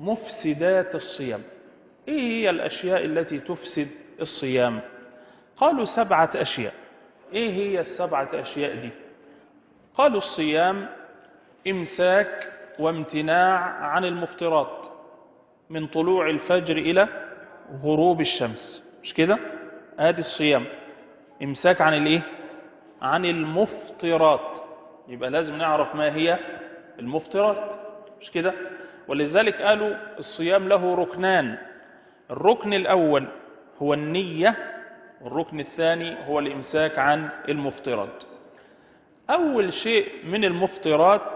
مفسدات الصيام ايه هي الاشياء التي تفسد الصيام قالوا سبعة اشياء ايه هي السبعة اشياء دي قالوا الصيام امساك وامتناع عن المفطرات من طلوع الفجر الى غروب الشمس مش كده ادي الصيام امساك عن الايه عن المفطرات يبقى لازم نعرف ما هي المفطرات مش كده ولذلك قالوا الصيام له ركنان الركن الأول هو النية والركن الثاني هو الإمساك عن المفطرات أول شيء من المفطرات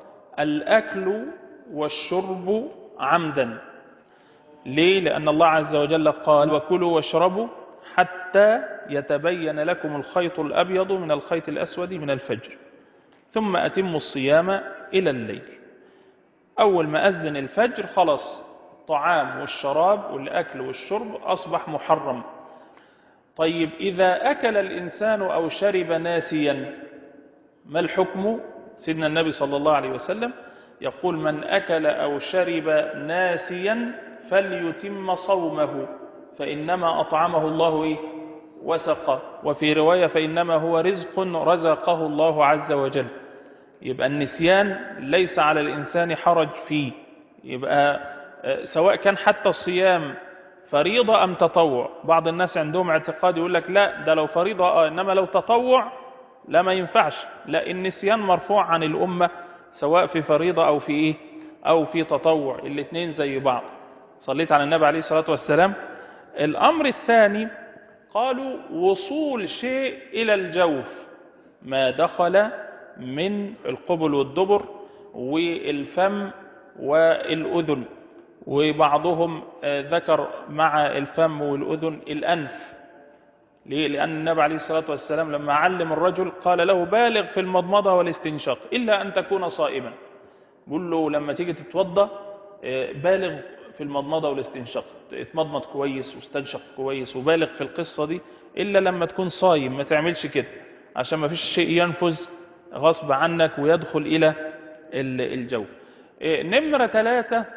الأكل والشرب عمدا ليه؟ لأن الله عز وجل قال وكلوا واشربوا حتى يتبين لكم الخيط الأبيض من الخيط الأسود من الفجر ثم أتموا الصيام إلى الليل أول ما أذن الفجر خلاص الطعام والشراب والأكل والشرب أصبح محرم طيب إذا أكل الإنسان أو شرب ناسيا ما الحكم سيدنا النبي صلى الله عليه وسلم يقول من أكل أو شرب ناسيا فليتم صومه فإنما أطعمه الله إيه؟ وسقه وفي رواية فإنما هو رزق رزقه الله عز وجل يبقى النسيان ليس على الإنسان حرج فيه يبقى سواء كان حتى الصيام فريضة أم تطوع بعض الناس عندهم اعتقاد يقول لك لا ده لو فريضة آه إنما لو تطوع لا ما ينفعش لا النسيان مرفوع عن الأمة سواء في فريضة أو في إيه أو في تطوع الاثنين زي بعض صليت على النبي عليه الصلاة والسلام الأمر الثاني قالوا وصول شيء إلى الجوف ما دخل من القبل والدبر والفم والأذن وبعضهم ذكر مع الفم والأذن الأنف ليه؟ لأن النبي عليه الصلاة والسلام لما علم الرجل قال له بالغ في المضمضة والاستنشاق إلا أن تكون صائما بقول له لما تيجي تتوضى بالغ في المضمضة والاستنشاق اتمضمض كويس واستنشق كويس وبالغ في القصة دي إلا لما تكون صايم ما تعملش كده عشان ما فيش شيء ينفذ غصب عنك ويدخل إلى الجو نمرة ثلاثة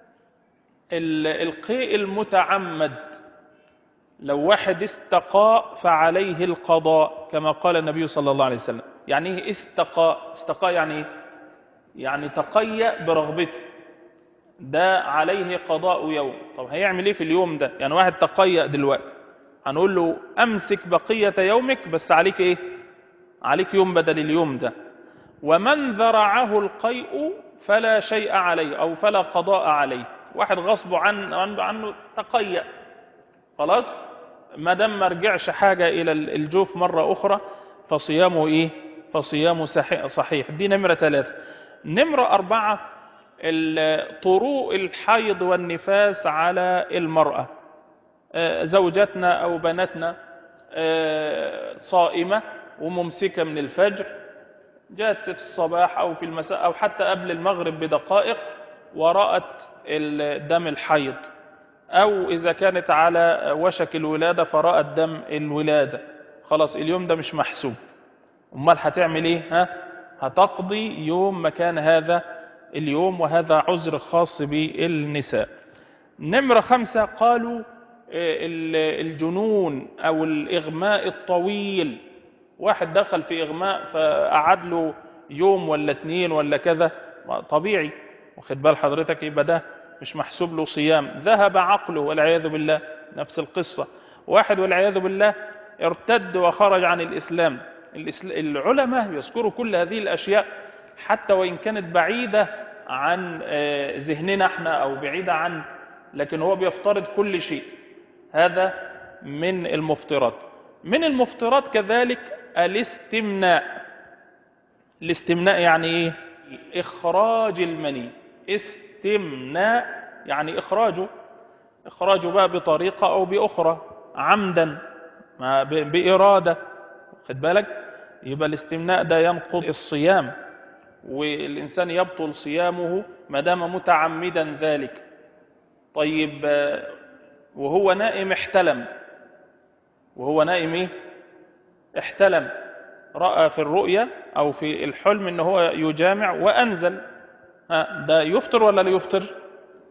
القيء المتعمد لو واحد استقاء فعليه القضاء كما قال النبي صلى الله عليه وسلم يعني ايه استقاء استقاء يعني ايه يعني تقيأ برغبته ده عليه قضاء يوم طب هيعمل ايه في اليوم ده يعني واحد تقيأ دلوقتي هنقول له امسك بقية يومك بس عليك ايه عليك يوم بدل اليوم ده ومن ذرعه القيء فلا شيء عليه او فلا قضاء عليه واحد غصب عن عنه تقيأ خلاص ما دام ما رجعش حاجة إلى الجوف مرة أخرى فصيامه إيه فصيامه صحيح دي نمرة ثلاثة نمرة أربعة طروء الحيض والنفاس على المرأة زوجتنا أو بناتنا صائمة وممسكة من الفجر جاءت في الصباح أو في المساء أو حتى قبل المغرب بدقائق ورأت دم الحيض أو إذا كانت على وشك الولادة فرأت دم الولادة خلاص اليوم ده مش محسوب أمال هتعمل إيه ها؟ هتقضي يوم مكان هذا اليوم وهذا عذر خاص بالنساء نمرة خمسة قالوا الجنون أو الإغماء الطويل واحد دخل في إغماء فقعد له يوم ولا اتنين ولا كذا طبيعي واخد بال حضرتك يبقى ده مش محسوب له صيام ذهب عقله والعياذ بالله نفس القصة واحد والعياذ بالله ارتد وخرج عن الإسلام العلماء يذكروا كل هذه الأشياء حتى وإن كانت بعيدة عن ذهننا احنا أو بعيدة عن لكن هو بيفترض كل شيء هذا من المفترات من المفترات كذلك الاستمناء الاستمناء يعني ايه اخراج المني استمناء يعني اخراجه اخراجه بقى بطريقة او باخرى عمدا بإرادة خد بالك يبقى الاستمناء ده ينقض الصيام والإنسان يبطل صيامه ما دام متعمدا ذلك طيب وهو نائم احتلم وهو نائم ايه احتلم رأى في الرؤية أو في الحلم ان هو يجامع وأنزل ها ده يفطر ولا لا يفطر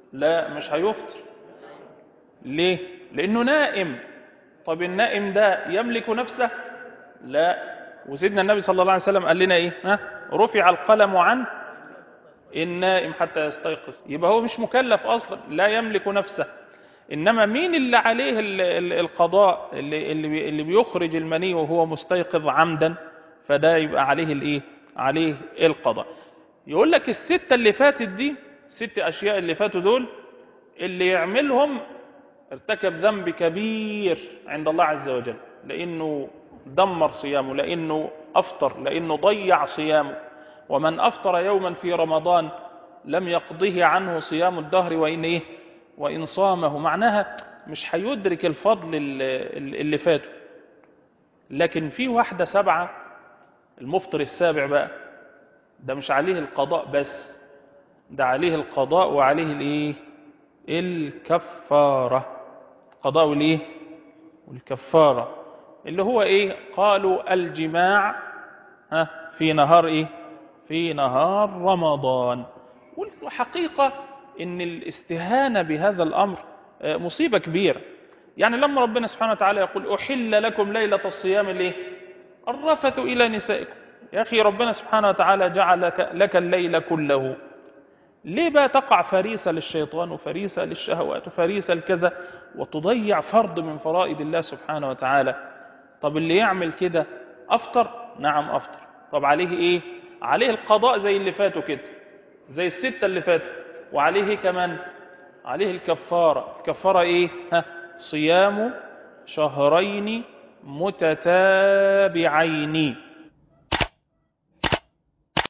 لا مش هيفطر ليه لانه نائم طب النائم ده يملك نفسه لا وسيدنا النبي صلى الله عليه وسلم قال لنا ايه ها رفع القلم عن النائم حتى يستيقظ يبقى هو مش مكلف اصلا لا يملك نفسه انما مين اللي عليه ال- ال- القضاء اللي اللي بي- اللي بيخرج المني وهو مستيقظ عمدا فده يبقى عليه الايه عليه القضاء يقول لك الستة اللي فاتت دي ست اشياء اللي فاتوا دول اللي يعملهم ارتكب ذنب كبير عند الله عز وجل لانه دمر صيامه لانه افطر لانه ضيع صيامه ومن افطر يوما في رمضان لم يقضه عنه صيام الدهر وان ايه وان صامه معناها مش هيدرك الفضل اللي اللي فاته لكن في واحده سبعه المفطر السابع بقى ده مش عليه القضاء بس ده عليه القضاء وعليه الايه الكفاره قضاء والايه والكفاره اللي هو ايه قالوا الجماع ها في نهار ايه في نهار رمضان والحقيقه ان الاستهانه بهذا الامر آه، مصيبه كبيره يعني لما ربنا سبحانه وتعالى يقول احل لكم ليله الصيام الايه الرفث الى نسائكم يا اخي ربنا سبحانه وتعالى جعل لك- لك الليل كله ليه بقى تقع فريسة للشيطان وفريسة للشهوات وفريسة لكذا وتضيع فرض من فرائض الله سبحانه وتعالى طب اللي يعمل كده أفطر نعم أفطر طب عليه إيه عليه القضاء زي اللي فاتوا كده زي الستة اللي فاتوا وعليه كمان عليه الكفارة الكفارة إيه ها صيام شهرين متتابعين